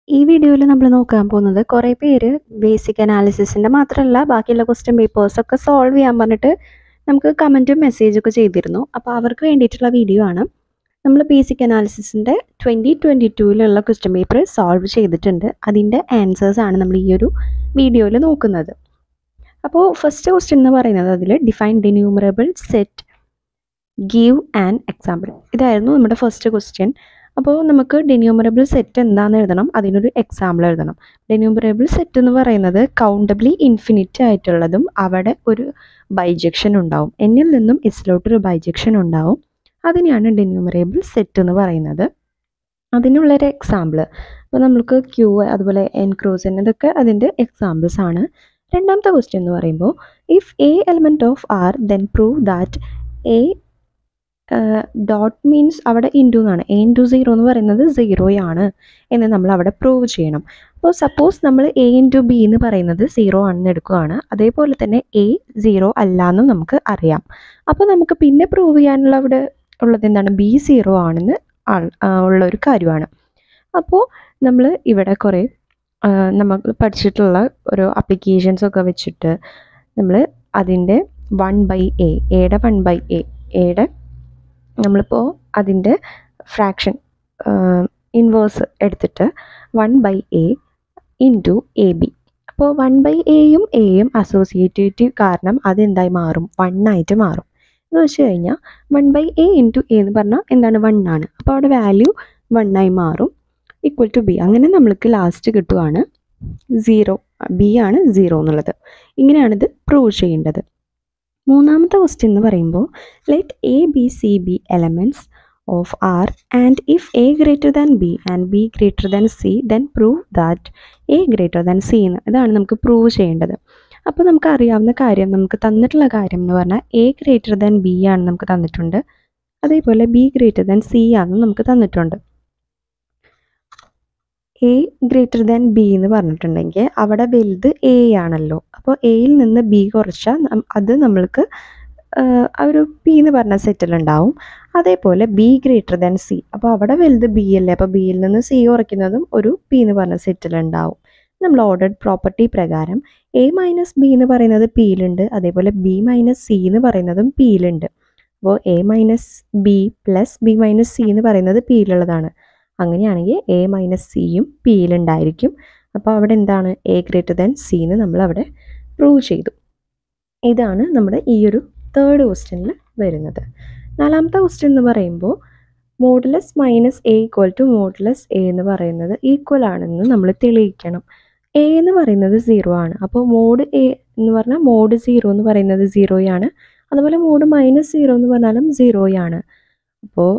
ഈ വീഡിയോയിൽ നമ്മൾ നോക്കാൻ പോകുന്നത് കുറേ പേര് ബേസിക് അനാലിസിസിൻ്റെ മാത്രമല്ല ബാക്കിയുള്ള ക്വസ്റ്റ്യൻ പേപ്പേഴ്സൊക്കെ സോൾവ് ചെയ്യാൻ പറഞ്ഞിട്ട് നമുക്ക് കമൻറ്റും മെസ്സേജൊക്കെ ചെയ്തിരുന്നു അപ്പോൾ അവർക്ക് വേണ്ടിയിട്ടുള്ള വീഡിയോ ആണ് നമ്മൾ ബേസിക് അനാലിസിസിൻ്റെ ട്വൻറ്റി ട്വൻറ്റി ടൂവിലുള്ള ക്വസ്റ്റ്യൻ പേപ്പർ സോൾവ് ചെയ്തിട്ടുണ്ട് അതിൻ്റെ ആൻസേഴ്സ് ആണ് നമ്മൾ ഈ ഒരു വീഡിയോയിൽ നോക്കുന്നത് അപ്പോൾ ഫസ്റ്റ് ക്വസ്റ്റ്യൻ എന്ന് പറയുന്നത് അതിൽ define denumerable set give and example ഇതായിരുന്നു നമ്മുടെ ഫസ്റ്റ് ക്വസ്റ്റ്യൻ അപ്പോൾ നമുക്ക് ഡിന്യൂമറബിൾ സെറ്റ് എന്താണെന്ന് എഴുതണം അതിനൊരു എക്സാമ്പിൾ എഴുതണം ഡിന്യൂമറബിൾ സെറ്റ് എന്ന് പറയുന്നത് കൗണ്ടബിളി ഇൻഫിനിറ്റ് ആയിട്ടുള്ളതും അവിടെ ഒരു ബൈജക്ഷൻ ഉണ്ടാവും എന്നിൽ നിന്നും എസിലോട്ടൊരു ബൈജക്ഷൻ ഉണ്ടാവും അതിനെയാണ് ഡിന്യൂമറബിൾ സെറ്റ് എന്ന് പറയുന്നത് അതിനുള്ളൊരു എക്സാമ്പിൾ അപ്പോൾ നമുക്ക് ക്യൂ അതുപോലെ എൻക്രോസൻ ഇതൊക്കെ അതിൻ്റെ എക്സാമ്പിൾസ് ആണ് രണ്ടാമത്തെ ക്വസ്റ്റ്യൻ എന്ന് പറയുമ്പോൾ if a element of R then prove that a dot means അവിടെ ഇൻറ്റു എന്നാണ് എ ഇൻറ്റു സീറോ എന്ന് പറയുന്നത് സീറോയാണ് എന്ന് നമ്മൾ അവിടെ പ്രൂവ് ചെയ്യണം അപ്പോൾ സപ്പോസ് നമ്മൾ എ ഇൻറ്റു ബി എന്ന് പറയുന്നത് സീറോ ആണെന്ന് എടുക്കുകയാണ് അതേപോലെ തന്നെ എ സീറോ അല്ല എന്നും നമുക്ക് അറിയാം അപ്പോൾ നമുക്ക് പിന്നെ പ്രൂവ് ചെയ്യാനുള്ള അവിടെ ഉള്ളത് എന്താണ് ബി സീറോ ആണെന്ന് ഉള്ള ഒരു കാര്യമാണ് അപ്പോൾ നമ്മൾ ഇവിടെ കുറേ നമുക്ക് പഠിച്ചിട്ടുള്ള ഓരോ അപ്ലിക്കേഷൻസ് ഒക്കെ വെച്ചിട്ട് നമ്മൾ അതിൻ്റെ വൺ ബൈ എ എയുടെ വൺ ബൈ എ എയുടെ നമ്മളിപ്പോൾ അതിൻ്റെ ഫ്രാക്ഷൻ ഇൻവേഴ്സ് എടുത്തിട്ട് one by a into a b അപ്പോൾ വൺ ബൈ എയും എയും അസോസിയേറ്റീവ് കാരണം അതെന്തായി മാറും വൺ ആയിട്ട് മാറും എന്ന് വെച്ച് കഴിഞ്ഞാൽ one by a into a എന്ന് പറഞ്ഞാൽ എന്താണ് വൺ ആണ് അപ്പോൾ അവിടെ വാല്യൂ വൺ ആയി മാറും ഈക്വൽ ടു ബി അങ്ങനെ നമ്മൾക്ക് ലാസ്റ്റ് കിട്ടുവാണ് സീറോ ബി ആണ് സീറോ എന്നുള്ളത് ഇങ്ങനെയാണിത് പ്രൂവ് ചെയ്യേണ്ടത് മൂന്നാമത്തെ ക്വസ്റ്റ്യൻ എന്ന് പറയുമ്പോൾ let a b c be elements of R and if a greater than b and b greater than c then prove that a greater than c എന്ന് ഇതാണ് നമുക്ക് പ്രൂവ് ചെയ്യേണ്ടത് അപ്പോൾ നമുക്ക് അറിയാവുന്ന കാര്യം നമുക്ക് തന്നിട്ടുള്ള കാര്യം എന്ന് പറഞ്ഞാൽ എ ഗ്രേറ്റർ ദാൻ ബി ആണ് നമുക്ക് തന്നിട്ടുണ്ട് അതേപോലെ ബി ഗ്രേറ്റർ ദാൻ സി ആണെന്നും നമുക്ക് തന്നിട്ടുണ്ട് എ ഗ്രേറ്റർ ദാൻ ബി എന്ന് പറഞ്ഞിട്ടുണ്ടെങ്കിൽ അവിടെ വലുത് എ ആണല്ലോ അപ്പോൾ എയിൽ നിന്ന് ബി കുറച്ചാൽ അത് നമ്മൾക്ക് ഒരു പി എന്ന് പറഞ്ഞ സെറ്റിലുണ്ടാവും അതേപോലെ ബി ഗ്രേറ്റർ ദാൻ സി അപ്പോൾ അവിടെ വലുത് ബി അല്ലേ അപ്പോൾ ബിയിൽ നിന്ന് സി കുറയ്ക്കുന്നതും ഒരു പി എന്ന് പറഞ്ഞ സെറ്റിലുണ്ടാവും നമ്മൾ ഓർഡർഡ് പ്രോപ്പർട്ടി പ്രകാരം എ മൈനസ് ബി എന്ന് പറയുന്നത് പിയിലുണ്ട് അതേപോലെ ബി മൈനസ് സി എന്ന് പറയുന്നതും പിയിലുണ്ട് അപ്പോൾ a minus b plus b minus c എന്ന് പറയുന്നത് പിയിലുള്ളതാണ് അങ്ങനെയാണെങ്കിൽ എ മൈനസ് സിയും പിയിലുണ്ടായിരിക്കും അപ്പോൾ അവിടെ എന്താണ് എ ഗ്രേറ്റർ ദാൻ സി എന്ന് നമ്മൾ അവിടെ പ്രൂവ് ചെയ്തു ഇതാണ് നമ്മുടെ ഈ ഒരു തേർഡ് ക്വസ്റ്റ്യനിൽ വരുന്നത് നാലാമത്തെ ക്വസ്റ്റ്യൻ എന്ന് പറയുമ്പോൾ modulus minus a equal to modulus a എന്ന് പറയുന്നത് ഈക്വൽ ആണെന്ന് നമ്മൾ തെളിയിക്കണം എ എന്ന് പറയുന്നത് സീറോ ആണ് അപ്പോൾ മോഡ് എ എന്ന് പറഞ്ഞാൽ മോഡ് സീറോ എന്ന് പറയുന്നത് സീറോയാണ് അതുപോലെ മോഡ് മൈനസ് സീറോ എന്ന് പറഞ്ഞാലും സീറോയാണ് അപ്പോൾ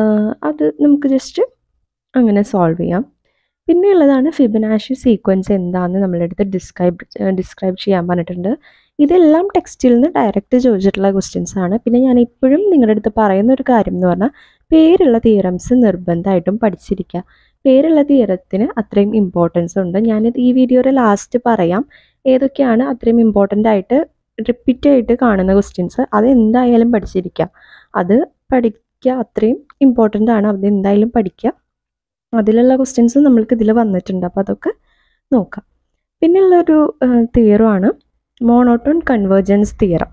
അത് നമുക്ക് ജസ്റ്റ് അങ്ങനെ സോൾവ് ചെയ്യാം പിന്നെ ഉള്ളതാണ് ഫിബനാഷി സീക്വൻസ് എന്താണെന്ന് നമ്മളെടുത്ത് ഡിസ്ക്രൈബ് ഡിസ്ക്രൈബ് ചെയ്യാൻ പറഞ്ഞിട്ടുണ്ട് ഇതെല്ലാം ടെക്സ്റ്റിൽ നിന്ന് ഡയറക്റ്റ് ചോദിച്ചിട്ടുള്ള ക്വസ്റ്റ്യൻസ് ആണ് പിന്നെ ഞാൻ ഇപ്പോഴും നിങ്ങളുടെ അടുത്ത് പറയുന്ന ഒരു കാര്യം എന്ന് പറഞ്ഞാൽ പേരുള്ള തിയറംസ് നിർബന്ധമായിട്ടും പഠിച്ചിരിക്കുക പേരുള്ള തിയറത്തിന് അത്രയും ഇമ്പോർട്ടൻസ് ഉണ്ട് ഞാനിത് ഈ വീഡിയോയുടെ ലാസ്റ്റ് പറയാം ഏതൊക്കെയാണ് അത്രയും ഇമ്പോർട്ടൻ്റ് ആയിട്ട് റിപ്പീറ്റ് ആയിട്ട് കാണുന്ന ക്വസ്റ്റ്യൻസ് അത് എന്തായാലും പഠിച്ചിരിക്കുക അത് പഠിക്കുക അത്രയും ഇമ്പോർട്ടൻ്റ് ആണ് അത് എന്തായാലും പഠിക്കുക അതിലുള്ള ക്വസ്റ്റ്യൻസ് നമ്മൾക്ക് ഇതിൽ വന്നിട്ടുണ്ട് അപ്പോൾ അതൊക്കെ നോക്കാം പിന്നെയുള്ളൊരു തിയറമാണ് monotone convergence theorem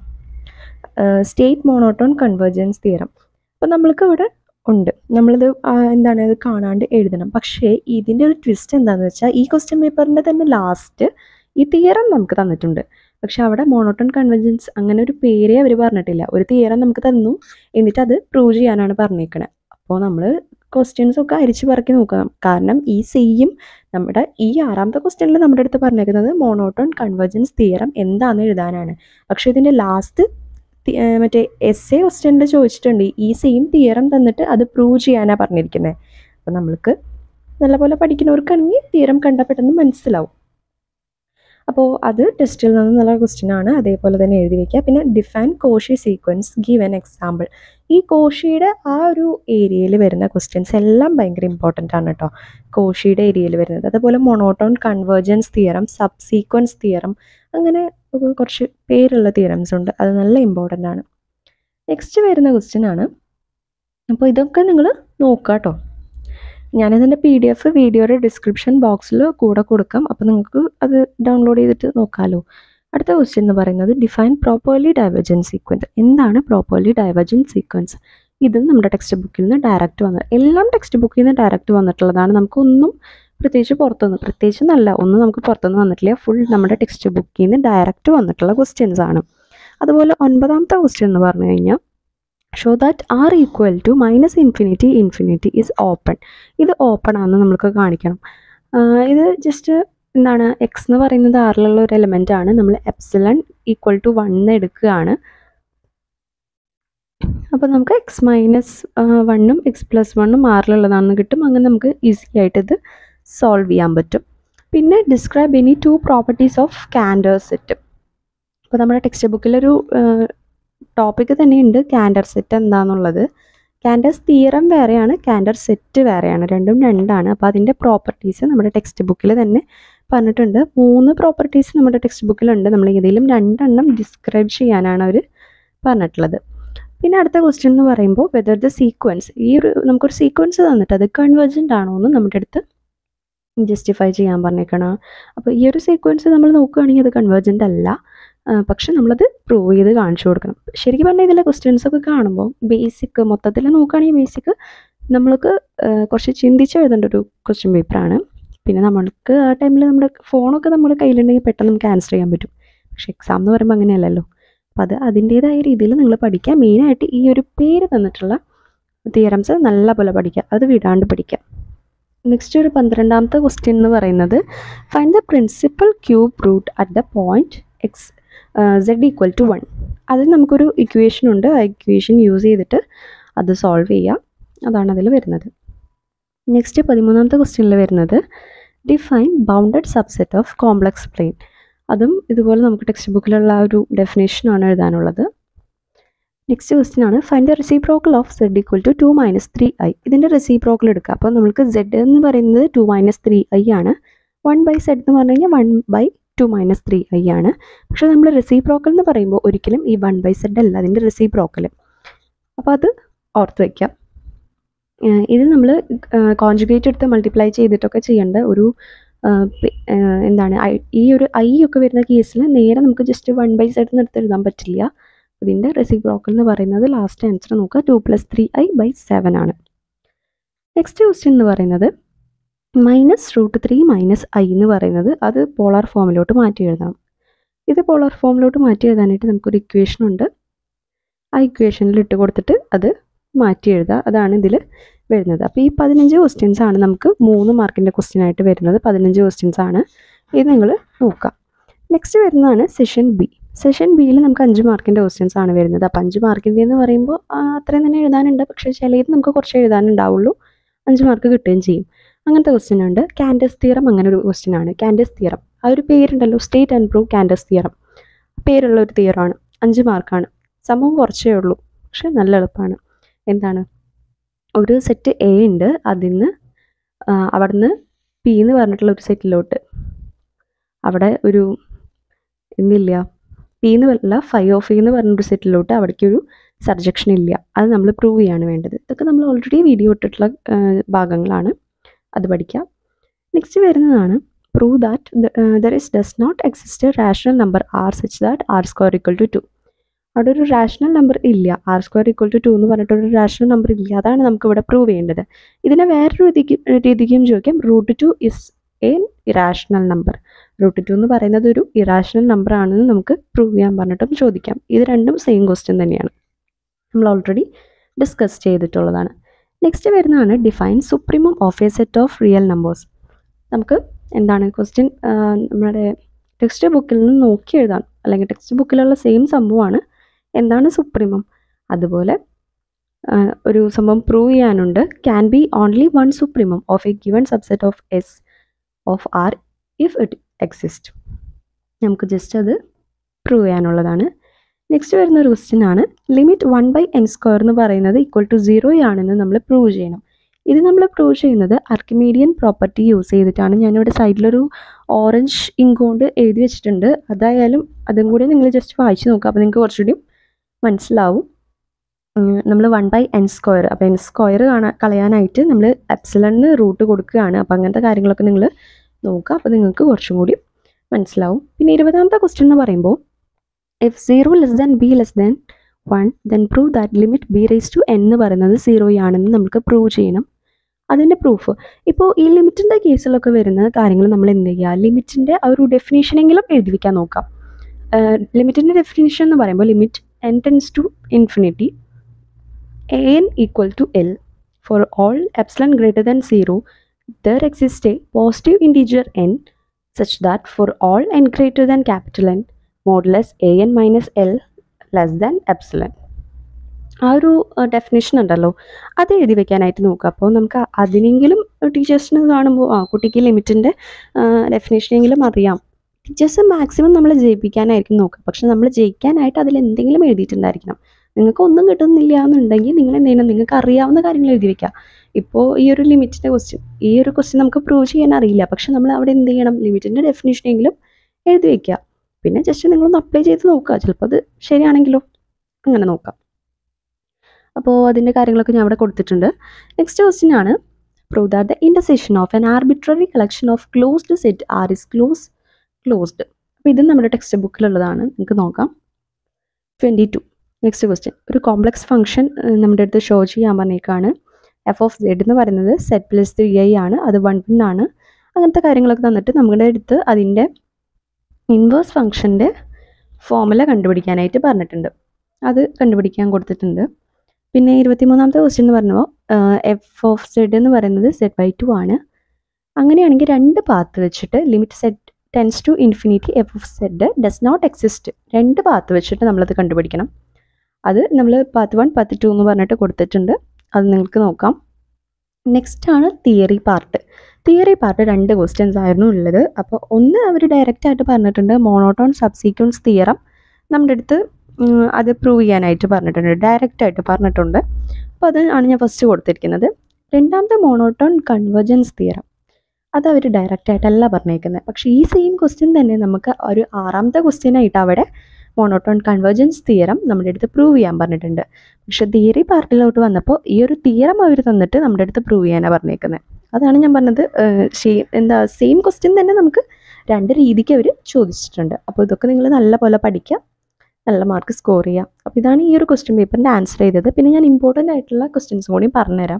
state monotone convergence theorem അപ്പോൾ നമ്മൾക്ക് ഇവിടെ ഉണ്ട് നമ്മളിത് എന്താണ് ഇത് കാണാണ്ട് എഴുതണം പക്ഷേ ഇതിൻ്റെ ഒരു ട്വിസ്റ്റ് എന്താണെന്ന് വെച്ചാൽ ഈ ക്വസ്റ്റ്യൻ പേപ്പറിൻ്റെ തന്നെ ലാസ്റ്റ് ഈ തിയറം നമുക്ക് തന്നിട്ടുണ്ട് പക്ഷെ അവിടെ മോണോട്ടോൺ കൺവെർജൻസ് അങ്ങനെ ഒരു പേരേ അവർ പറഞ്ഞിട്ടില്ല ഒരു തിയറം നമുക്ക് തന്നു എന്നിട്ട് അത് പ്രൂവ് ചെയ്യാനാണ് പറഞ്ഞേക്കണത് അപ്പോൾ നമ്മൾ ക്വസ്റ്റ്യൻസ് ഒക്കെ അരിച്ച് പറക്കി നോക്കാം കാരണം ഈ സെയിം നമ്മുടെ ഈ ആറാമത്തെ ക്വസ്റ്റ്യനിൽ നമ്മുടെ അടുത്ത് പറഞ്ഞേക്കുന്നത് മോണോട്ടോൺ കൺവെർജൻസ് തിയറം എന്താണെന്ന് എഴുതാനാണ് പക്ഷേ ഇതിൻ്റെ ലാസ്റ്റ് മറ്റേ എസ് എ ക്വസ്റ്റ്യനിൽ ചോദിച്ചിട്ടുണ്ട് ഈ സെയിം തിയറം തന്നിട്ട് അത് പ്രൂവ് ചെയ്യാനാണ് പറഞ്ഞിരിക്കുന്നത് അപ്പോൾ നമ്മൾക്ക് നല്ലപോലെ പഠിക്കുന്നവർക്കാണെങ്കിൽ തിയറം കണ്ടാൽ പെട്ടെന്ന് മനസ്സിലാവും അപ്പോൾ അത് ടെസ്റ്റിൽ നിന്ന് നല്ല ക്വസ്റ്റ്യൻ ആണ് അതേപോലെ തന്നെ എഴുതി വയ്ക്കുക പിന്നെ define Cauchy sequence give an example ഈ കോഷിയുടെ ആ ഒരു ഏരിയയിൽ വരുന്ന ക്വസ്റ്റ്യൻസ് എല്ലാം ഭയങ്കര ഇമ്പോർട്ടൻ്റ് ആണ് കേട്ടോ കോഷിയുടെ ഏരിയയിൽ വരുന്നത് അതുപോലെ monotone convergence theorem subsequence theorem അങ്ങനെ കുറച്ച് പേരുള്ള തിയറംസ് ഉണ്ട് അത് നല്ല ഇമ്പോർട്ടൻ്റ് ആണ് നെക്സ്റ്റ് വരുന്ന ക്വസ്റ്റ്യൻ ആണ് അപ്പോൾ ഇതൊക്കെ നിങ്ങൾ നോക്കുക കേട്ടോ ഞാനിതിൻ്റെ പി ഡി എഫ് വീഡിയോയുടെ ഡിസ്ക്രിപ്ഷൻ ബോക്സിൽ കൂടെ കൊടുക്കാം അപ്പോൾ നിങ്ങൾക്ക് അത് ഡൗൺലോഡ് ചെയ്തിട്ട് നോക്കാമല്ലോ അടുത്ത ക്വസ്റ്റ്യൻ എന്ന് പറയുന്നത് ഡിഫൈൻ പ്രോപ്പർലി ഡൈവർജൻ സീക്വൻസ് എന്താണ് പ്രോപ്പർലി ഡൈവർജൻ സീക്വൻസ് ഇത് നമ്മുടെ ടെക്സ്റ്റ് ബുക്കിൽ നിന്ന് ഡയറക്റ്റ് വന്നത് എല്ലാം ടെക്സ്റ്റ് ബുക്കിൽ നിന്ന് ഡയറക്റ്റ് വന്നിട്ടുള്ളതാണ് നമുക്കൊന്നും പ്രത്യേകിച്ച് പുറത്തുനിന്ന് പ്രത്യേകിച്ച് നല്ല ഒന്നും നമുക്ക് പുറത്തുനിന്ന് വന്നിട്ടില്ല ഫുൾ നമ്മുടെ ടെക്സ്റ്റ് ബുക്കിൽ നിന്ന് ഡയറക്റ്റ് വന്നിട്ടുള്ള ക്വസ്റ്റ്യൻസ് ആണ് അതുപോലെ ഒൻപതാമത്തെ ക്വസ്റ്റ്യൻ എന്ന് പറഞ്ഞു കഴിഞ്ഞാൽ show that R equal to minus infinity infinity is open ഇത് ഓപ്പൺ ആണെന്ന് നമ്മൾക്ക് കാണിക്കണം ഇത് ജസ്റ്റ് എന്താണ് എക്സ് എന്ന് പറയുന്നത് ആറിലുള്ള ഒരു എലമെൻ്റ് ആണ് നമ്മൾ എപ്സിലൺ ഈക്വൽ ടു വൺ എടുക്കുകയാണ് അപ്പോൾ നമുക്ക് എക്സ് മൈനസ് വണ്ണും എക്സ് പ്ലസ് വണ്ണും ആറിലുള്ളതാണെന്ന് കിട്ടും അങ്ങനെ നമുക്ക് ഈസി ആയിട്ട് ഇത് സോൾവ് ചെയ്യാൻ പറ്റും പിന്നെ describe any two properties of Cantor set അപ്പോൾ നമ്മുടെ ടെക്സ്റ്റ് ബുക്കിലൊരു ടോപ്പിക്ക് തന്നെയുണ്ട് കാൻഡർ സെറ്റ് എന്താണെന്നുള്ളത് കാൻഡേഴ്സ് തിയറം വേറെയാണ് കാൻഡർ സെറ്റ് വേറെയാണ് രണ്ടും രണ്ടാണ് അപ്പോൾ അതിൻ്റെ പ്രോപ്പർട്ടീസ് നമ്മുടെ ടെക്സ്റ്റ് ബുക്കിൽ തന്നെ പറഞ്ഞിട്ടുണ്ട് മൂന്ന് പ്രോപ്പർട്ടീസ് നമ്മുടെ ടെക്സ്റ്റ് ബുക്കിലുണ്ട് നമ്മൾ ഏതെങ്കിലും രണ്ടെണ്ണം ഡിസ്ക്രൈബ് ചെയ്യാനാണ് അവർ പറഞ്ഞിട്ടുള്ളത് പിന്നെ അടുത്ത ക്വസ്റ്റ്യൻ എന്ന് പറയുമ്പോൾ വെദർ ദ സീക്വൻസ് ഈ ഒരു നമുക്കൊരു സീക്വൻസ് തന്നിട്ട് അത് കൺവേർജൻ്റ് ആണോ എന്ന് നമ്മുടെ അടുത്ത് ജസ്റ്റിഫൈ ചെയ്യാൻ പറഞ്ഞേക്കണം അപ്പോൾ ഈ ഒരു സീക്വൻസ് നമ്മൾ നോക്കുകയാണെങ്കിൽ അത് കൺവേർജൻ്റ് അല്ല പക്ഷെ നമ്മളത് പ്രൂവ് ചെയ്ത് കാണിച്ചു കൊടുക്കണം ശരിക്കും പറഞ്ഞാൽ ഇതിലെ ക്വസ്റ്റ്യൻസ് ഒക്കെ കാണുമ്പോൾ ബേസിക് മൊത്തത്തിൽ നോക്കുകയാണെങ്കിൽ ബേസിക് നമ്മൾക്ക് കുറച്ച് ചിന്തിച്ച് എഴുതേണ്ട ഒരു ക്വസ്റ്റ്യൻ പേപ്പറാണ് പിന്നെ നമ്മൾക്ക് ആ ടൈമിൽ നമ്മുടെ ഫോണൊക്കെ നമ്മുടെ കയ്യിലുണ്ടെങ്കിൽ പെട്ടെന്ന് നമുക്ക് ആൻസർ ചെയ്യാൻ പറ്റും പക്ഷെ എക്സാം എന്ന് പറയുമ്പോൾ അങ്ങനെയല്ലല്ലോ അപ്പം അത് അതിൻ്റേതായ രീതിയിൽ നിങ്ങൾ പഠിക്കുക മെയിനായിട്ട് ഈ ഒരു പേര് തന്നിട്ടുള്ള തിയറംസ് നല്ല പോലെ പഠിക്കുക അത് വിടാണ്ട് പഠിക്കുക നെക്സ്റ്റ് ഒരു പന്ത്രണ്ടാമത്തെ ക്വസ്റ്റ്യൻ എന്ന് പറയുന്നത് find the principal cube root at the point x z equal to one അതിൽ നമുക്കൊരു ഇക്വേഷൻ ഉണ്ട് ആ ഇക്വേഷൻ യൂസ് ചെയ്തിട്ട് അത് സോൾവ് ചെയ്യാം അതാണ് അതിൽ വരുന്നത് നെക്സ്റ്റ് പതിമൂന്നാമത്തെ ക്വസ്റ്റ്യനിൽ വരുന്നത് define bounded subset of complex plane അതും ഇതുപോലെ നമുക്ക് ടെക്സ്റ്റ് ബുക്കിലുള്ള ആ ഒരു ഡെഫിനേഷനാണ് എഴുതാനുള്ളത് നെക്സ്റ്റ് ക്വസ്റ്റ്യൻ ആണ് find the reciprocal of z equal to two minus three i ഇതിൻ്റെ റെസിപ്രോക്കൽ എടുക്കുക അപ്പോൾ നമുക്ക് സെഡ് എന്ന് പറയുന്നത് ടു മൈനസ് ത്രീ ഐ ആണ് വൺ ബൈ സെഡ് എന്ന് പറഞ്ഞു കഴിഞ്ഞാൽ one by two minus three i ആണ് പക്ഷേ നമ്മൾ റെസിപ്രോക്കൽ എന്ന് പറയുമ്പോൾ ഒരിക്കലും ഈ വൺ ബൈ സെഡ് അല്ല അതിൻ്റെ റെസിപ്രോക്കൽ അപ്പോൾ അത് ഓർത്ത് വയ്ക്കാം ഇത് നമ്മൾ കോൺജുഗേറ്റ് എടുത്ത് മൾട്ടിപ്ലൈ ചെയ്തിട്ടൊക്കെ ചെയ്യേണ്ട ഒരു എന്താണ് ഈ ഒരു ഐ ഒക്കെ വരുന്ന കേസിൽ നേരെ നമുക്ക് ജസ്റ്റ് വൺ ബൈ സെഡ് നിർത്തി എഴുതാൻ പറ്റില്ല ഇതിൻ്റെ റെസിപ്രോക്കൽ എന്ന് പറയുന്നത് ലാസ്റ്റ് ആൻസർ നോക്കുക two plus three i by seven ആണ് നെക്സ്റ്റ് ക്വസ്റ്റ്യൻ എന്ന് പറയുന്നത് minus root three minus i എന്ന് പറയുന്നത് അത് പോളാർ ഫോമിലോട്ട് മാറ്റി എഴുതണം ഇത് പോളാർ ഫോമിലോട്ട് മാറ്റി എഴുതാനായിട്ട് നമുക്കൊരു ഇക്വേഷൻ ഉണ്ട് ആ ഇക്വേഷനിൽ ഇട്ട് കൊടുത്തിട്ട് അത് മാറ്റി എഴുതുക അതാണ് ഇതിൽ വരുന്നത് അപ്പോൾ ഈ പതിനഞ്ച് ക്വസ്റ്റ്യൻസ് ആണ് നമുക്ക് മൂന്ന് മാർക്കിൻ്റെ ക്വസ്റ്റ്യൻ ആയിട്ട് വരുന്നത് പതിനഞ്ച് ക്വസ്റ്റ്യൻസ് ആണ് ഇത് നിങ്ങൾ നോക്കാം നെക്സ്റ്റ് വരുന്നതാണ് സെഷൻ ബി സെഷൻ ബിയിൽ നമുക്ക് അഞ്ച് മാർക്കിൻ്റെ ക്വസ്റ്റ്യൻസ് ആണ് വരുന്നത് അപ്പോൾ അഞ്ച് മാർക്കിൻ്റെ എന്ന് പറയുമ്പോൾ അത്രയും തന്നെ എഴുതാനുണ്ട് പക്ഷേ ചിലത് നമുക്ക് കുറച്ച് എഴുതാനുണ്ടാവുള്ളൂ അഞ്ച് മാർക്ക് കിട്ടുകയും ചെയ്യും അങ്ങനത്തെ ക്വസ്റ്റ്യൻ ഉണ്ട് കാൻഡസ് തിയറം അങ്ങനെ ഒരു ക്വസ്റ്റ്യൻ ആണ് കാൻഡസ് തിയറം ആ ഒരു പേരുണ്ടല്ലോ state and prove Cantor's theorem പേരുള്ള ഒരു തിയറമാണ് അഞ്ച് മാർക്കാണ് സംഭവം കുറച്ചേ ഉള്ളൂ പക്ഷെ നല്ല എളുപ്പമാണ് എന്താണ് ഒരു സെറ്റ് എ ഉണ്ട് അതിന്ന് അവിടുന്ന് പി എന്ന് പറഞ്ഞിട്ടുള്ള ഒരു സെറ്റിലോട്ട് അവിടെ ഒരു എന്നില്ല പി എന്ന് പറഞ്ഞില്ല ഫൈവ് ഓഫ് എന്ന് പറഞ്ഞൊരു സെറ്റിലോട്ട് അവിടേക്ക് ഒരു സർജക്ഷൻ ഇല്ല അത് നമ്മൾ പ്രൂവ് ചെയ്യാണ് വേണ്ടത് ഇതൊക്കെ നമ്മൾ ഓൾറെഡി വീഡിയോ ഇട്ടിട്ടുള്ള ഭാഗങ്ങളാണ് അത് പഠിക്കാം നെക്സ്റ്റ് വരുന്നതാണ് prove that there is does not exist rational number r such that r square equal to two അവിടെ ഒരു റാഷണൽ നമ്പർ ഇല്ല r square equal to two എന്ന് പറഞ്ഞിട്ടൊരു റാഷണൽ നമ്പർ ഇല്ല അതാണ് നമുക്ക് ഇവിടെ പ്രൂവ് ചെയ്യേണ്ടത് ഇതിനെ വേറൊരു രീതിക്ക് രീതിക്കും ചോദിക്കാം root two is a irrational number root two എന്ന് പറയുന്നത് ഒരു ഇറാഷണൽ നമ്പർ ആണെന്ന് നമുക്ക് പ്രൂവ് ചെയ്യാൻ പറഞ്ഞിട്ടും ചോദിക്കാം ഇത് രണ്ടും സെയിം ക്വസ്റ്റ്യൻ തന്നെയാണ് നമ്മൾ ഓൾറെഡി ഡിസ്കസ് ചെയ്തിട്ടുള്ളതാണ് നെക്സ്റ്റ് വരുന്നതാണ് define supremum of a set of real numbers നമുക്ക് എന്താണ് ക്വസ്റ്റ്യൻ നമ്മുടെ ടെക്സ്റ്റ് ബുക്കിൽ നിന്ന് നോക്കി എഴുതാം അല്ലെങ്കിൽ ടെക്സ്റ്റ് ബുക്കിലുള്ള സെയിം സംഭവമാണ് എന്താണ് സുപ്രീമം അതുപോലെ ഒരു സംഭവം പ്രൂവ് ചെയ്യാനുണ്ട് can be only one supremum of a given subset of S of R if it exist നമുക്ക് ജസ്റ്റ് അത് പ്രൂവ് ചെയ്യാനുള്ളതാണ് നെക്സ്റ്റ് വരുന്ന ഒരു ക്വസ്റ്റ്യൻ ആണ് limit one by n square എന്ന് പറയുന്നത് ഈക്വൽ ടു സീറോ ആണെന്ന് നമ്മൾ പ്രൂവ് ചെയ്യണം ഇത് നമ്മൾ പ്രൂവ് ചെയ്യുന്നത് അർക്കിമീഡിയൻ പ്രോപ്പർട്ടി യൂസ് ചെയ്തിട്ടാണ് ഞാനിവിടെ സൈഡിലൊരു ഓറഞ്ച് ഇങ്ക് കൊണ്ട് എഴുതി വെച്ചിട്ടുണ്ട് അതായാലും അതും കൂടി നിങ്ങൾ ജസ്റ്റ് വായിച്ച് നോക്കുക അപ്പോൾ നിങ്ങൾക്ക് കുറച്ചുകൂടി മനസ്സിലാവും നമ്മൾ വൺ ബൈ എൻ സ്ക്വയർ അപ്പോൾ എൻ സ്ക്വയർ കാണാൻ കളയാനായിട്ട് നമ്മൾ എപ്സിലണിന് റൂട്ട് കൊടുക്കുകയാണ് അപ്പോൾ അങ്ങനത്തെ കാര്യങ്ങളൊക്കെ നിങ്ങൾ നോക്കുക അപ്പോൾ നിങ്ങൾക്ക് കുറച്ചും കൂടി മനസ്സിലാവും പിന്നെ ഇരുപതാമത്തെ ക്വസ്റ്റ്യൻ എന്ന് പറയുമ്പോൾ if zero less than b less than one then prove that limit b raise to n എന്ന് പറയുന്നത് സീറോ ആണെന്ന് നമുക്ക് പ്രൂവ് ചെയ്യണം അതിൻ്റെ പ്രൂഫ് ഇപ്പോൾ ഈ ലിമിറ്റിൻ്റെ കേസിലൊക്കെ വരുന്ന കാര്യങ്ങൾ നമ്മൾ എന്ത് ചെയ്യുക ലിമിറ്റിൻ്റെ ആ ഒരു ഡെഫിനേഷനെങ്കിലും എഴുതി വയ്ക്കാൻ നോക്കാം ലിമിറ്റിൻ്റെ ഡെഫിനേഷൻ എന്ന് പറയുമ്പോൾ limit n tends to infinity a n equal to l for all epsilon greater than zero there exist a positive integer n such that for all n greater than capital n modulus a n minus l less than epsilon ആ ഒരു definition ഉണ്ടല്ലോ അത് എഴുതി വെക്കാനായിട്ട് നോക്കുക അപ്പോൾ നമുക്ക് അതിനെങ്കിലും ടീച്ചേഴ്സിന് കാണുമ്പോൾ ആ കുട്ടിക്ക് ലിമിറ്റിൻ്റെ ഡെഫിനേഷനെങ്കിലും അറിയാം ടീച്ചേഴ്സ് മാക്സിമം നമ്മൾ ജയിപ്പിക്കാനായിരിക്കും നോക്കുക പക്ഷെ നമ്മൾ ജയിക്കാനായിട്ട് അതിൽ എന്തെങ്കിലും എഴുതിയിട്ടുണ്ടായിരിക്കണം നിങ്ങൾക്ക് ഒന്നും കിട്ടുന്നില്ല എന്നുണ്ടെങ്കിൽ നിങ്ങൾ എന്ത് ചെയ്യണം നിങ്ങൾക്ക് അറിയാവുന്ന കാര്യങ്ങൾ എഴുതി വെക്കുക ഇപ്പോൾ ഈ ഒരു ലിമിറ്റിൻ്റെ ക്വസ്റ്റ്യൻ ഈ ഒരു ക്വസ്റ്റ്യൻ നമുക്ക് പ്രൂവ് ചെയ്യാൻ അറിയില്ല പക്ഷെ നമ്മൾ അവിടെ എന്ത് ചെയ്യണം ലിമിറ്റിൻ്റെ ഡെഫിനേഷനെങ്കിലും എഴുതി വെക്കുക പിന്നെ ജസ്റ്റ് നിങ്ങളൊന്ന് അപ്ലൈ ചെയ്ത് നോക്കുക ചിലപ്പോൾ അത് ശരിയാണെങ്കിലോ അങ്ങനെ നോക്കാം അപ്പോൾ അതിൻ്റെ കാര്യങ്ങളൊക്കെ ഞാൻ അവിടെ കൊടുത്തിട്ടുണ്ട് നെക്സ്റ്റ് ക്വസ്റ്റ്യൻ ആണ് prove that the intersection of an arbitrary collection of closed set R is close closed അപ്പോൾ ഇത് നമ്മുടെ ടെക്സ്റ്റ് ബുക്കിലുള്ളതാണ് നിങ്ങൾക്ക് നോക്കാം ട്വൻറ്റി ടു നെക്സ്റ്റ് ക്വസ്റ്റ്യൻ ഒരു കോംപ്ലക്സ് ഫംഗ്ഷൻ നമ്മുടെ അടുത്ത് ഷോ ചെയ്യാൻ പറഞ്ഞേക്കാണ് എഫ് ഓഫ് സെഡ് എന്ന് പറയുന്നത് സെറ്റ് പ്ലസ് ത്രീ ഐ ആണ് അത് വൺ പിൻ ആണ് അങ്ങനത്തെ കാര്യങ്ങളൊക്കെ തന്നിട്ട് നമ്മുടെ അടുത്ത് അതിൻ്റെ ഇൻവേഴ്സ് ഫംഗ്ഷൻ്റെ ഫോമുല കണ്ടുപിടിക്കാനായിട്ട് പറഞ്ഞിട്ടുണ്ട് അത് കണ്ടുപിടിക്കാൻ കൊടുത്തിട്ടുണ്ട് പിന്നെ ഇരുപത്തിമൂന്നാമത്തെ ക്വസ്റ്റ്യൻ എന്ന് പറഞ്ഞപ്പോൾ എഫ് ഓഫ് സെഡ് എന്ന് പറയുന്നത് സെഡ് ബൈ ടു ആണ് അങ്ങനെയാണെങ്കിൽ രണ്ട് പാത്ത് വെച്ചിട്ട് limit set tends to infinity f of z does not exist രണ്ട് പാത്ത് വെച്ചിട്ട് നമ്മളത് കണ്ടുപിടിക്കണം അത് നമ്മൾ പാത്ത് വൺ പാത്ത് ടു എന്ന് പറഞ്ഞിട്ട് കൊടുത്തിട്ടുണ്ട് അത് നിങ്ങൾക്ക് നോക്കാം നെക്സ്റ്റ് ആണ് തിയറി പാർട്ട് തിയറി പാർട്ട് രണ്ട് ക്വസ്റ്റ്യൻസ് ആയിരുന്നു ഉള്ളത് അപ്പോൾ ഒന്ന് അവർ ഡയറക്റ്റ് ആയിട്ട് പറഞ്ഞിട്ടുണ്ട് മോണോട്ടോൺ സബ്സീക്വൻസ് തിയറം നമ്മുടെ അടുത്ത് അത് പ്രൂവ് ചെയ്യാനായിട്ട് പറഞ്ഞിട്ടുണ്ട് ഡയറക്റ്റ് ആയിട്ട് പറഞ്ഞിട്ടുണ്ട് അപ്പോൾ അത് ആണ് ഞാൻ ഫസ്റ്റ് കൊടുത്തിരിക്കുന്നത് രണ്ടാമത്തെ മോണോട്ടോൺ കൺവേർജൻസ് തിയറം അത് അവർ ഡയറക്റ്റ് ആയിട്ടല്ല പറഞ്ഞേക്കുന്നത് പക്ഷേ ഈ സെയിം ക്വസ്റ്റ്യൻ തന്നെ നമുക്ക് ഒരു ആറാമത്തെ ക്വസ്റ്റ്യൻ ആയിട്ട് അവിടെ മോണോട്ടോൺ കൺവേർജൻസ് തിയറം നമ്മുടെ അടുത്ത് പ്രൂവ് ചെയ്യാൻ പറഞ്ഞിട്ടുണ്ട് പക്ഷെ തിയറി പാർട്ടിലോട്ട് വന്നപ്പോൾ ഈ ഒരു തിയറം അവർ തന്നിട്ട് നമ്മുടെ അടുത്ത് പ്രൂവ് ചെയ്യാനാണ് പറഞ്ഞേക്കുന്നത് അതാണ് ഞാൻ പറഞ്ഞത് എന്താ സെയിം ക്വസ്റ്റ്യൻ തന്നെ നമുക്ക് രണ്ട് രീതിക്ക് അവർ ചോദിച്ചിട്ടുണ്ട് അപ്പോൾ ഇതൊക്കെ നിങ്ങൾ നല്ല പോലെ പഠിക്കുക നല്ല മാർക്ക് സ്കോർ ചെയ്യുക അപ്പോൾ ഇതാണ് ഈ ഒരു ക്വസ്റ്റ്യൻ പേപ്പറിൻ്റെ ആൻസർ ചെയ്തത് പിന്നെ ഞാൻ ഇമ്പോർട്ടൻ്റ് ആയിട്ടുള്ള ക്വസ്റ്റ്യൻസും കൂടി പറഞ്ഞുതരാം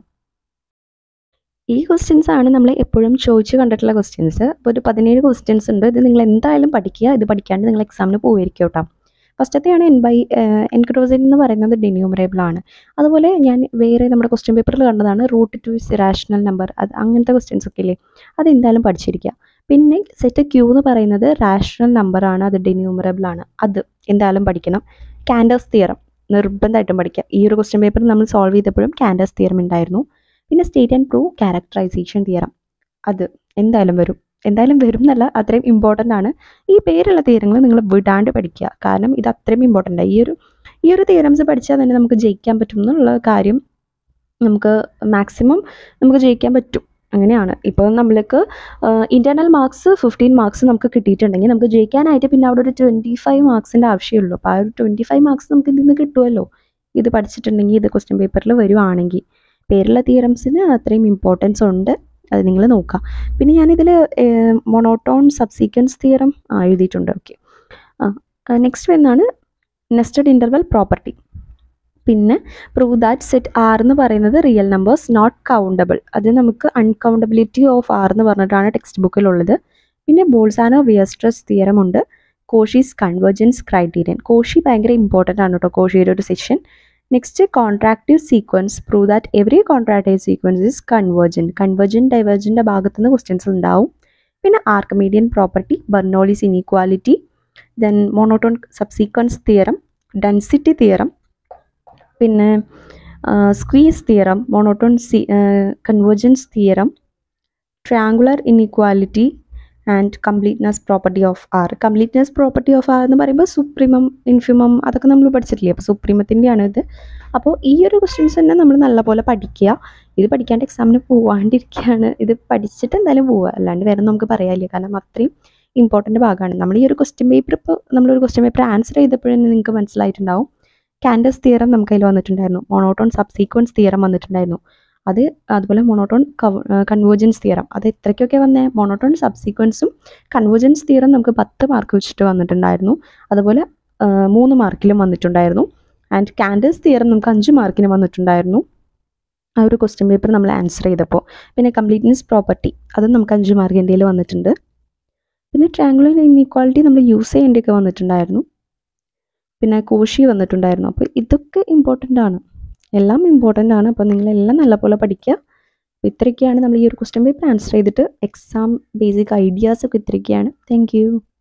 ഈ ക്വസ്റ്റ്യൻസ് ആണ് നമ്മൾ എപ്പോഴും ചോദിച്ച് കണ്ടിട്ടുള്ള ക്വസ്റ്റ്യൻസ് അപ്പോൾ ഒരു പതിനേഴ് ക്വസ്റ്റ്യൻസ് ഉണ്ട് ഇത് നിങ്ങൾ എന്തായാലും പഠിക്കുക ഇത് പഠിക്കാണ്ട് നിങ്ങൾ എക്സാമിന് പോയിരിക്കും കേട്ടോ ഫസ്റ്റത്തെയാണ് എൻ ബൈ എൻക്രോസൈൻ എന്ന് പറയുന്നത് ഡിന്യൂമറേബിൾ ആണ് അതുപോലെ ഞാൻ വേറെ നമ്മുടെ ക്വസ്റ്റ്യൻ പേപ്പറിൽ കണ്ടതാണ് root two is rational number അത് അങ്ങനത്തെ ക്വസ്റ്റ്യൻസ് ഒക്കെ ഇല്ലേ അത് എന്തായാലും പഠിച്ചിരിക്കുക പിന്നെ സെറ്റ് ക്യൂ എന്ന് പറയുന്നത് റാഷണൽ നമ്പർ ആണ് അത് ഡിന്യൂമറബിൾ ആണ് അത് എന്തായാലും പഠിക്കണം കാൻഡേഴ്സ് തിയറം നിർബന്ധമായിട്ടും പഠിക്കുക ഈ ഒരു ക്വസ്റ്റ്യൻ പേപ്പർ നമ്മൾ സോൾവ് ചെയ്തപ്പോഴും കാൻഡേഴ്സ് തിയറം ഉണ്ടായിരുന്നു പിന്നെ state and prove characterization theorem അത് എന്തായാലും വരും എന്തായാലും വരും എന്നല്ല അത്രയും ഇമ്പോർട്ടൻ്റ് ആണ് ഈ പേരുള്ള തീരങ്ങൾ നിങ്ങൾ വിടാണ്ട് പഠിക്കുക കാരണം ഇത് അത്രയും ഇമ്പോർട്ടൻ്റ് ആണ് ഈ ഒരു ഈ ഒരു തീരംസ് പഠിച്ചാൽ തന്നെ നമുക്ക് ജയിക്കാൻ പറ്റും എന്നുള്ള കാര്യം നമുക്ക് മാക്സിമം നമുക്ക് ജയിക്കാൻ പറ്റും അങ്ങനെയാണ് ഇപ്പോൾ നമ്മൾക്ക് ഇൻറ്റേർണൽ മാർക്സ് ഫിഫ്റ്റീൻ മാർക്സ് നമുക്ക് കിട്ടിയിട്ടുണ്ടെങ്കിൽ നമുക്ക് ജയിക്കാനായിട്ട് പിന്നെ അവിടെ ഒരു ട്വൻറ്റി ഫൈവ് മാർക്സിൻ്റെ ആവശ്യമുള്ളൂ അപ്പോൾ ആ ഒരു ട്വൻറ്റി ഫൈവ് മാർക്സ് നമുക്ക് ഇതിൽ നിന്ന് കിട്ടുമല്ലോ ഇത് പഠിച്ചിട്ടുണ്ടെങ്കിൽ ഇത് ക്വസ്റ്റ്യൻ പേപ്പറിൽ വരുവാണെങ്കിൽ പേരുള്ള തിയറംസിന് അത്രയും ഇമ്പോർട്ടൻസ് ഉണ്ട് അത് നിങ്ങൾ നോക്കുക പിന്നെ ഞാനിതിൽ മൊണോട്ടോൺ സബ്സീക്വൻസ് തിയറം എഴുതിയിട്ടുണ്ട് ഓക്കെ ആ നെക്സ്റ്റ് വരുന്നതാണ് നെസ്റ്റഡ് ഇൻ്റർവൽ പ്രോപ്പർട്ടി പിന്നെ പ്രൂവ് ദാറ്റ് സെറ്റ് ആർ എന്ന് പറയുന്നത് റിയൽ നമ്പേഴ്സ് നോട്ട് കൗണ്ടബിൾ അത് നമുക്ക് അൺകൗണ്ടബിലിറ്റി ഓഫ് ആർ എന്ന് പറഞ്ഞിട്ടാണ് ടെക്സ്റ്റ് ബുക്കിലുള്ളത് പിന്നെ ബോൾസാനോ വിയസ്ട്രസ് തിയറം ഉണ്ട് കോഷീസ് കൺവേർജൻസ് ക്രൈറ്റീരിയൻ കോഷി ഭയങ്കര ഇമ്പോർട്ടൻ്റ് ആണ് കേട്ടോ കോഷിയുടെ ഒരു section next contractive sequence prove that every contractive sequence is convergent convergent ഡൈവേർജൻ്റെ ഭാഗത്തു നിന്ന് ക്വസ്റ്റ്യൻസ് ഉണ്ടാവും പിന്നെ Archimedean property Bernoulli's inequality then monotone subsequence theorem density theorem പിന്നെ squeeze theorem monotone c convergence theorem triangular inequality and completeness property of R completeness property of R എന്ന് പറയുമ്പോൾ supremum infimum അതൊക്കെ നമ്മൾ പഠിച്ചിട്ടില്ലേ അപ്പോൾ സുപ്രീമത്തിൻ്റെയാണ് ഇത് അപ്പോൾ ഈ ഒരു ക്വസ്റ്റ്യൻസ് തന്നെ നമ്മൾ നല്ലപോലെ പഠിക്കുക ഇത് പഠിക്കാണ്ട് എക്സാമിന് പോവാണ്ടിരിക്കുകയാണ് ഇത് പഠിച്ചിട്ട് എന്തായാലും പോവുക അല്ലാണ്ട് വേറെ നമുക്ക് പറയാനില്ല കാരണം അത്രയും ഇമ്പോർട്ടൻ്റ് ഭാഗമാണ് നമ്മൾ ഈ ഒരു ക്വസ്റ്റ്യൻ പേപ്പർ ഇപ്പോൾ നമ്മളൊരു ക്വസ്റ്റ്യൻ പേപ്പർ ആൻസർ ചെയ്തപ്പോഴേ നിങ്ങൾക്ക് മനസ്സിലായിട്ടുണ്ടാവും കാൻഡസ് തിയറം നമുക്ക് അതിൽ വന്നിട്ടുണ്ടായിരുന്നു മോണോട്ടോൺ സബ്സീക്വൻസ് തിയറം വന്നിട്ടുണ്ടായിരുന്നു അത് അതുപോലെ മോണോട്ടോൺ കൺവേർജൻസ് തിയറം അത് എത്രയ്ക്കൊക്കെ വന്നേ മോണോട്ടോൺ സബ്സീക്വൻസും കൺവേർജൻസ് തിയറം നമുക്ക് പത്ത് മാർക്ക് വെച്ചിട്ട് വന്നിട്ടുണ്ടായിരുന്നു അതുപോലെ ആ, മൂന്ന് മാർക്കിലും വന്നിട്ടുണ്ടായിരുന്നു ആൻഡ് കാൻഡസ് തിയറം നമുക്ക് അഞ്ച് മാർക്കിന് വന്നിട്ടുണ്ടായിരുന്നു ആ ഒരു ക്വസ്റ്റ്യൻ പേപ്പർ നമ്മൾ ആൻസർ ചെയ്തപ്പോൾ പിന്നെ കംപ്ലീറ്റ്നെസ് പ്രോപ്പർട്ടി അതും നമുക്ക് അഞ്ച് മാർക്കിൻ്റെ വന്നിട്ടുണ്ട് പിന്നെ ട്രാങ്കുലർ ഇൻഇക്വാളിറ്റി നമ്മൾ യൂസ് ചെയ്യേണ്ടിയൊക്കെ വന്നിട്ടുണ്ടായിരുന്നു പിന്നെ കോഷി വന്നിട്ടുണ്ടായിരുന്നു അപ്പോൾ ഇതൊക്കെ ഇമ്പോർട്ടൻ്റ് ആണ് എല്ലാം ഇമ്പോർട്ടൻ്റ് ആണ് അപ്പോൾ നിങ്ങളെല്ലാം നല്ലപോലെ പഠിക്കുക അപ്പോൾ ഇത്രയൊക്കെയാണ് നമ്മൾ ഈ ഒരു ക്വസ്റ്റ്യൻ പേപ്പർ ആൻസർ ചെയ്തിട്ട് എക്സാം ബേസിക് ഐഡിയാസ് ഒക്കെ ഇത്രയൊക്കെയാണ് താങ്ക് യു